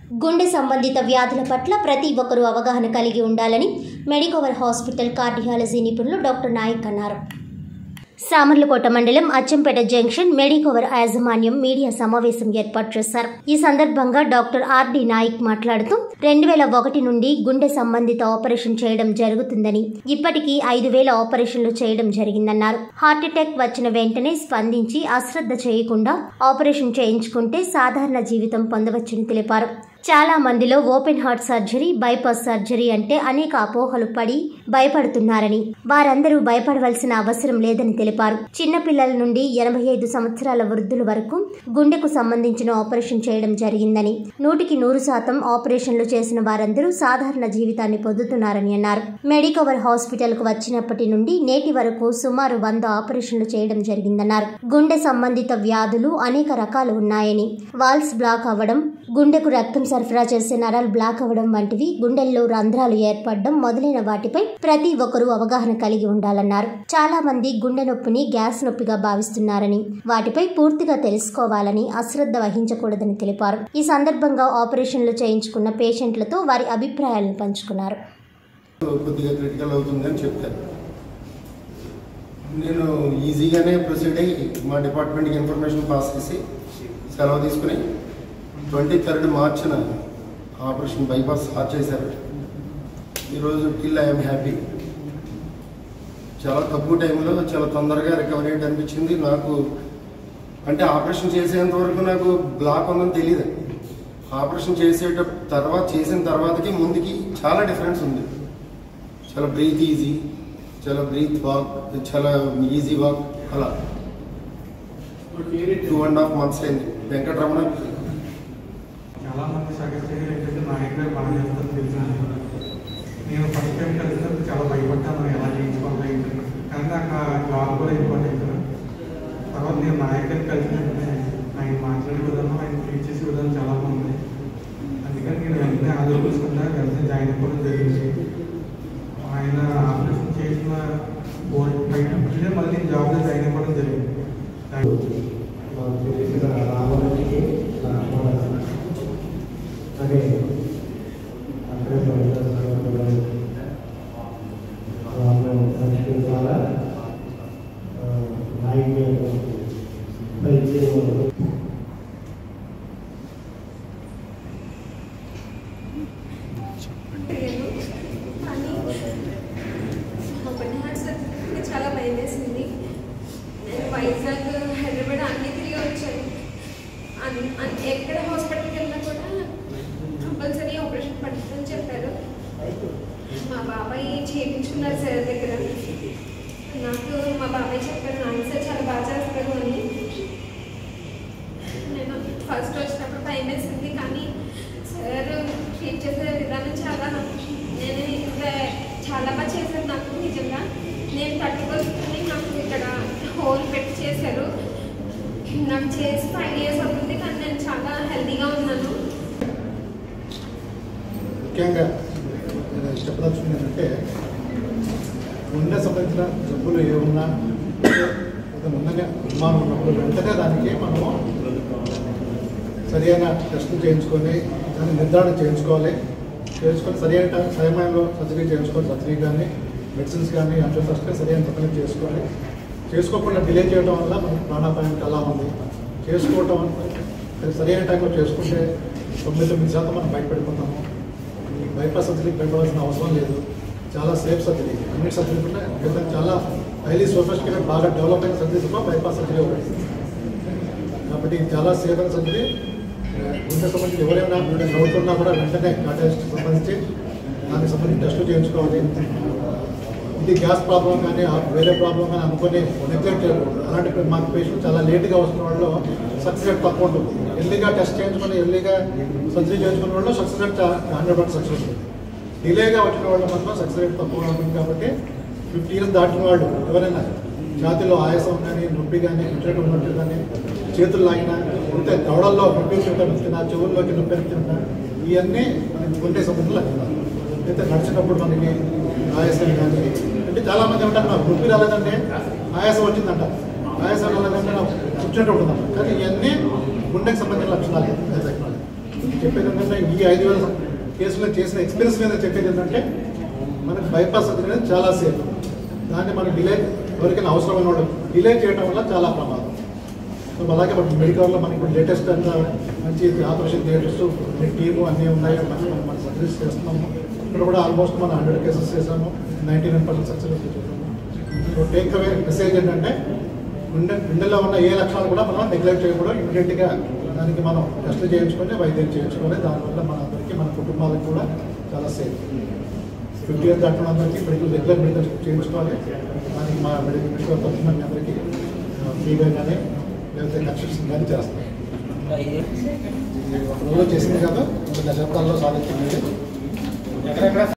గుండె సంబంధిత వ్యాధుల పట్ల ప్రతి ఒక్కరూ అవగాహన కలిగి ఉండాలని మెడికవర్ హాస్పిటల్ కార్డియాలజీ నిపుణులు డాక్టర్ నాయక్ అన్నారు సామర్లకోట మండలం అచ్చంపేట జంక్షన్ మెడికవర్ యాజమాన్యం మీడియా సమావేశం ఏర్పాటు చేశారు ఈ సందర్భంగా డాక్టర్ ఆర్డి నాయక్ మాట్లాడుతూ రెండు వేల ఒకటి నుండి గుండె సంబంధిత ఆపరేషన్ చేయడం జరుగుతుందని ఇప్పటికీ ఐదు వేల ఆపరేషన్లు చేయడం జరిగిందన్నారు హార్ట్ అటాక్ వచ్చిన వెంటనే స్పందించి అశ్రద్ధ చేయకుండా ఆపరేషన్ చేయించుకుంటే సాధారణ జీవితం పొందవచ్చని తెలిపారు చాలా మందిలో open heart surgery bypass surgery అంటే అనేక అపోహలు పడి భయపడుతున్నారని వారందరూ భయపడవలసిన అవసరం లేదని తెలిపారు చిన్నపిల్లల నుండి ఎనభై ఐదు సంవత్సరాల వృద్ధుల వరకు గుండెకు సంబంధించిన ఆపరేషన్ చేయడం జరిగిందని నూటికి నూరు శాతం ఆపరేషన్లు చేసిన వారందరూ సాధారణ జీవితాన్ని పొందుతున్నారని అన్నారు మెడికవర్ హాస్పిటల్ కు వచ్చినప్పటి నుండి నేటి వరకు సుమారు వంద ఆపరేషన్లు చేయడం జరిగిందన్నారు గుండె సంబంధిత వ్యాధులు అనేక రకాలు ఉన్నాయని వాల్స్ బ్లాక్ అవ్వడం గుండెకు రక్తం సరఫరా చేసే నరాలు బ్లాక్ అవ్వడం వంటివి గుండెల్లో రంధ్రాలు ఏర్పడడం మొదలైన వాటిపై ప్రతి ఒక్కరూ అవగాహన కలిగి ఉండాలన్నారు చాలా మంది గుండె నొప్పిని గ్యాస్ నొప్పిగా భావిస్తున్నారని వాటిపై పూర్తిగా తెలుసుకోవాలని అశ్రద్ధ వహించకూడదని తెలిపారు ఈ సందర్భంగా ఆపరేషన్లు చేయించుకున్న పేషెంట్లతో వారి అభిప్రాయాలను పంచుకున్నారు కొద్దిగా క్రిటికల్ అవుతుందని చెప్పారు నేను ఈజీగానే ప్రొసీడ్ అయ్యి మా డిపార్ట్మెంట్కి ఇన్ఫర్మేషన్ పాస్ చేసి సెలవు తీసుకుని ట్వంటీ థర్డ్ మార్చిన ఆపరేషన్ బైపాస్ స్టార్ట్ చేశారు ఈరోజు టిల్ ఐఎమ్ హ్యాపీ చాలా తక్కువ టైంలో చాలా తొందరగా రికవరీ అయ్యి అనిపించింది నాకు అంటే ఆపరేషన్ చేసేంత వరకు నాకు బ్లాక్ ఉందని తెలియదు ఆపరేషన్ చేసేట తర్వాత చేసిన తర్వాతకి ముందుకి చాలా డిఫరెన్స్ ఉంది చాలా బ్రీత్ ఈజీ చాలా బ్రీత్ వాక్ చాలా ఈజీ వాక్ అలా టూ అండ్ హాఫ్ మంత్స్ అయింది వెంకటరమణ చాలా మంది సజెస్ట్ చేయడం ఏంటంటే నా దగ్గర బాగా చేస్తాను తెలిసింది నేను ఫస్ట్ టైం కలిసినప్పుడు చాలా భయపడ్డాను ఎలా చేయించుకోవాలి ఏంటని. కానీ నాకు ఆ జాబ్ కూడా ఇంపార్టెంట్ తర్వాత నేను నా దగ్గర కలిసినప్పుడు ఆయన మాట్లాడే విధానం ఆయన ట్రీట్ చేసే విధానం చాలా బాగుంది అందుకని నేను వెంటనే ఆలోచించకుండా వెంటనే జాయిన్ అయిపోవడం జరిగింది ఆయన ఆపరేషన్ చేసిన బయట మళ్ళీ నేను జాబ్లో జాయిన్ అయిపోవడం జరిగింది అదే అక్కడే ద్వారా నాయకులు తెలియదు కానీ ఓపెన్ హార్ట్ సర్జరీకి చాలా భయం వేసింది నేను వైజాగ్ హైదరాబాద్ అన్ని తిరిగి వచ్చాను అన్- అన్- ఎక్కడ హాస్పిటల్కి వెళ్ళినా కూడా కంపల్సరీ ఆపరేషన్ పడుతుందని చెప్పారు మా బాబాయ్ చేయించుకున్నారు సార్ దగ్గర నాకు మా బాబాయ్ చెప్పారు నాన్న సార్ చాలా బాగా చేస్తారు అని నేను ఫస్ట్ వచ్చినప్పుడు భయం వేసింది కానీ సార్ ట్రీట్ చేసే విధానం చాలా నేను ఇంకా చాలా బాగా చేశారు నాకు నిజంగా నేను తట్టుకొస్తుంది నాకు ఇక్కడ హోల్ పెట్టి చేశారు నాకు చేసి ఫైవ్ ఇయర్స్ అవుతుంది కానీ నేను చాలా హెల్తీగా ఉన్నాను ముఖ్యంగా నేను చెప్పదలుచుకుంది ఏంటంటే గుండె సంబంధించిన జబ్బులు ఏమున్నా ఏదైనా ఉన్నగా అనుమానం ఉన్నప్పుడు వెంటనే దానికి మనము సరైన టెస్టులు చేయించుకొని దాన్ని నిర్ధారణ చేయించుకోవాలి చేయించుకొని సరైన టైం- సమయంలో సర్జరీ చేయించుకొని సర్జరీ కానీ మెడిసిన్స్ కానీ అంటుఫస్ట్ సరైన సమయం చేసుకోవాలి చేసుకోకుండా డిలే చేయడం వల్ల మనకి ప్రాణాపాయానికి అలా ఉంది చేసుకోవటం అది సరైన టైంలో చేసుకుంటే తొమ్మిది తొమ్మిది శాతం మనం బయటపడిపోతాము ఈ బైపాస్ సర్జరీకి పెట్టవలసిన అవసరం లేదు చాలా సేఫ్ సర్జరీ అన్ని సర్జరీ కూడా కింద చాలా హైలీ సోఫిస్టికేటెడ్ బాగా డెవలప్ అయిన సర్జరీస్లో బైపాస్ సర్జరీ ఒకటి కాబట్టి ఇది చాలా సేఫ్ అయిన సర్జరీ గుండె సంబంధించి ఎవరైనా గుండె నవ్వుతున్నా కూడా వెంటనే టెస్ట్ సంబంధించి దానికి సంబంధించి టెస్టులు చేయించుకోవాలి ఇది గ్యాస్ ప్రాబ్లం కానీ ఆ వేరే ప్రాబ్లం కానీ అనుకుని నెగ్లెక్ట్ చేయకూడదు అలాంటి మాకు పేషెంట్ చాలా లేట్గా వస్తున్న వాళ్ళు సక్సెస్ రేట్ తక్కువ ఉంటుంది ఎర్లీగా టెస్ట్ చేయించుకొని ఎర్లీగా సర్జరీ చేయించుకున్న వాళ్ళు success rate hundred percent success ఉంటుంది డిలేగా వచ్చిన వాళ్ళ మాత్రం సక్సెస్ రేట్ తక్కువ ఉంటుంది కాబట్టి ఫిఫ్టీ ఇయర్స్ దాటిన వాళ్ళు ఎవరైనా ఛాతీలో ఆయాసం కానీ నొప్పి కానీ ఇంటర్నెట్ ఉన్నట్టు కానీ చేతులు లాగినా ఉంటే దవడల్లో నొప్పి చూపిస్తున్నా చెవుల్లోకి నొప్పి ఎత్తున్నా ఇవన్నీ మనకి గుండె సంబంధం లక్షణాలు అయితే నడిచినప్పుడు మనకి ఆయాసం కానీ అంటే చాలా మంది అంటారు నాకు నొప్పి రాలేదంటే ఆయాసం వచ్చిందంట ఆయాసం రాలేదంటే నాకు కూర్చుంటే ఉంటుందంట కానీ ఇవన్నీ గుండెకి సంబంధించిన లక్షణాలు చెప్పేది ఏంటంటే ఈ ఐదు వేల కేసులో చేసిన ఎక్స్పీరియన్స్ మీద చెప్పేది ఏంటంటే మనకి బైపాస్ అనేది చాలా సేఫ్ దాన్ని మనం డిలే ఎవరికైనా అవసరమైన వాళ్ళు డిలే చేయడం వల్ల చాలా ప్రమాదం సో అలాగే మన మెడికల్లో మనకి ఇప్పుడు లేటెస్ట్ అంతా మంచి ఆపరేషన్ థియేటర్స్ టీము అన్నీ ఉన్నాయి మంచి మనం మన సర్వీస్ చేస్తున్నాము ఇక్కడ కూడా ఆల్మోస్ట్ మనం హండ్రెడ్ కేసెస్ చేసాము నైంటీ నైన్ పర్సెంట్ సక్సెస్ చేసాము సో టేక్ అవే మెసేజ్ ఏంటంటే గుండె గుండెలో ఉన్న ఏ లక్షణాలు కూడా మనం నెగ్లెక్ట్ చేయకూడదు ఇమీడియట్గా దానికి మనం టెస్ట్ చేయించుకొని వైద్యం చేయించుకొని దానివల్ల మన అందరికీ మన కుటుంబాలకు కూడా చాలా సేఫ్ ఫిఫ్టీ ఇయర్స్ దాటిన అందరికీ మెడికల్ రెగ్యులర్ మెడికల్ చేయించుకోవాలి దానికి మా మెడికల్ మెడికల్ తరఫున మీ అందరికీ ఫ్రీగా కానీ లేకపోతే కన్స్ట్రక్షన్ కానీ చేస్తాం ఒక రోజు చేసింది కదా ఒక దశాబ్దాల్లో సాధించింది